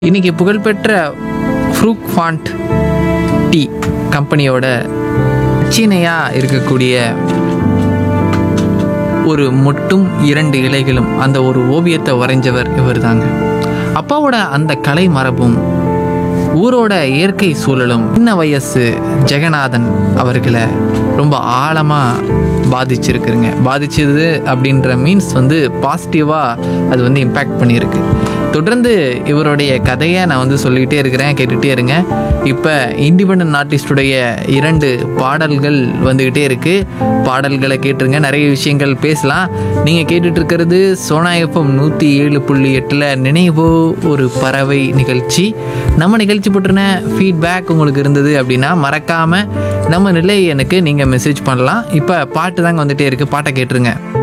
இன்னைக்கு புகழ்பெற்ற ஃப்ரூக் font tea கம்பெனியோட சீனையாக இருக்கக்கூடிய ஒரு மொட்டும் இரண்டு இலைகளும் அந்த ஒரு ஓவியத்தை வரைஞ்சவர் இவர் தாங்க அப்பாவோட அந்த கலை மரபும் ஊரோட இயற்கை சூழலும் சின்ன வயசு ஜெகநாதன் அவர்களை ரொம்ப ஆழமாக பாதிச்சிருக்குங்க பாதிச்சது அப்படின்ற மீன்ஸ் வந்து பாசிட்டிவாக அது வந்து இம்பேக்ட் பண்ணியிருக்கு தொடர்ந்து இவருடைய கதையை நான் வந்து சொல்லிக்கிட்டே இருக்கிறேன் கேட்டுகிட்டே இருங்க இப்போ இண்டிபெண்ட் ஆர்டிஸ்டுடைய இரண்டு பாடல்கள் வந்துக்கிட்டே இருக்குது பாடல்களை கேட்டுருங்க நிறைய விஷயங்கள் பேசலாம் நீங்கள் கேட்டுட்டு இருக்கிறது சோனா எஃப்எம் நூற்றி ஏழு புள்ளி எட்டில் நினைவோ ஒரு பறவை நிகழ்ச்சி நம்ம நிகழ்ச்சி பற்றின ஃபீட்பேக் உங்களுக்கு இருந்தது அப்படின்னா மறக்காமல் நம்ம நிலை எனக்கு நீங்கள் மெசேஜ் பண்ணலாம் இப்போ பாட்டு தாங்க வந்துகிட்டே இருக்குது பாட்டை கேட்டுருங்க